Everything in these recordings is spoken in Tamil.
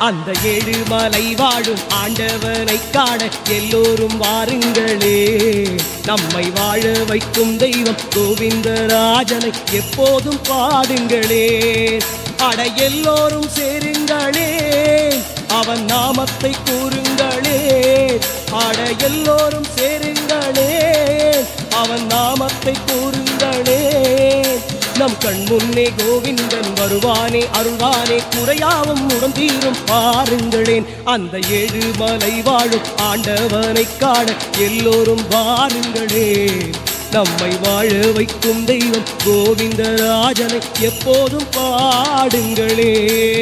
அந்த ஏழு மலை வாழும் ஆண்டவனை காண எல்லோரும் வாருங்களே நம்மை வாழ வைக்கும் தெய்வம் கோவிந்தராஜனை எப்போதும் பாடுங்களே அட எல்லோரும் சேருங்களே அவன் நாமத்தை கூறுங்களே அட எல்லோரும் சேருங்களே அவன் நாமத்தை கூறுங்களே நம் கண் முன்னே கோவிந்தன் வருவானே அருள்வானே குறையாவும் உடந்தீரும் பாருங்களேன் அந்த ஏழு மலை வாழும் ஆண்டவனை காண எல்லோரும் வாருங்களே நம்மை வாழ வைக்கும் தெய்வம் கோவிந்தராஜனை எப்போதும் பாடுங்களே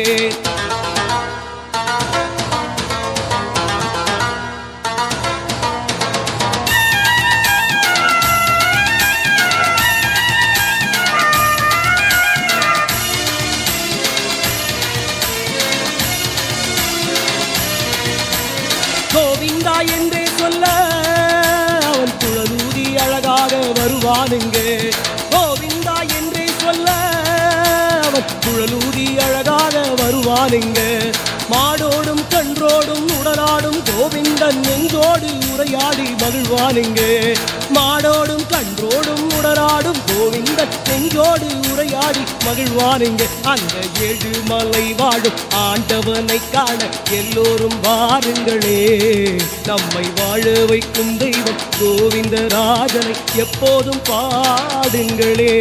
கோவிந்தா என்றே சொல்ல அவன் குழலூதி அழகாக வருவானுங்க கோவிந்தா என்றே சொல்ல அவன் குழலூதி அழகாக வருவானுங்க மாடோடும் கன்றோடும் உடலாடும் கோவிந்தன் நெஞ்சோடு உரையாடி மகிழ்வானுங்க மாடோடும் கன்றோடும் உடலாடும் கோவிந்தன் நெஞ்சோடு உரையாடி மகிழ்வானுங்க அந்த ஏழு மலை வாழும் ஆண்டவனை காண எல்லோரும் வாருங்களே நம்மை வாழ வைக்கும் தெய்வம் கோவிந்தராஜனை எப்போதும் பாடுங்களே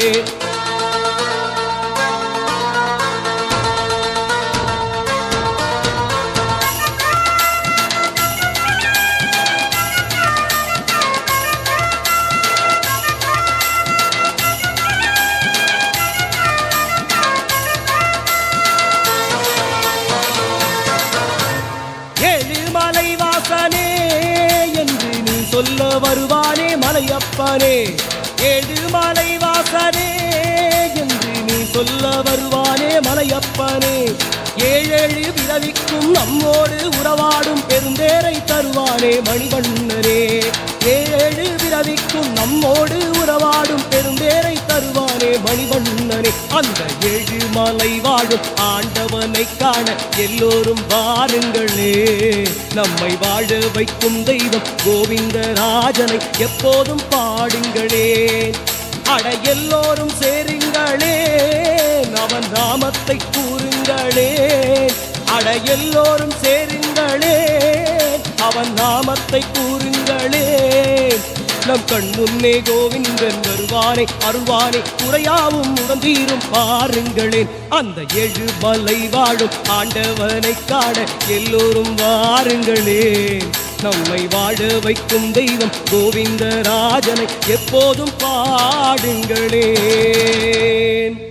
ஏழு மலை வாசனே என்று நீ சொல்ல வருவானே மலையப்பனே ஏழு மலை வாசனே என்று நீ சொல்ல வருவானே மலையப்பனே ஏழேழு பிறவிக்கும் நம்மோடு உறவாடும் பெருந்தேரை தருவானே மணிவண்ணனே ஏழு பிறவிக்கும் நம்மோடு உறவாடும் பெருந்தேரை தருவானே மணிவண்ணனே அந்த ஏழு மலை வாழும் ஆண்டவனை காண எல்லோரும் வாருங்களே நம்மை வாழ வைக்கும் தெய்வம் கோவிந்தராஜனை எப்போதும் பாடுங்களே அட எல்லோரும் சேருங்களே அவன் நாமத்தை கூறுங்களே அட எல்லோரும் சேருங்களே அவன் நாமத்தை கூறுங்களே நம் கண் முன்னே கோவிந்தன் வருவானே அருள்வானே குறையாவும் உடந்தீரும் பாருங்களேன் அந்த ஏழு மலை வாழும் ஆண்டவனை காண எல்லோரும் வாருங்களே நம்மை வாழ வைக்கும் தெய்வம் கோவிந்தராஜனை எப்போதும் பாடுங்களேன்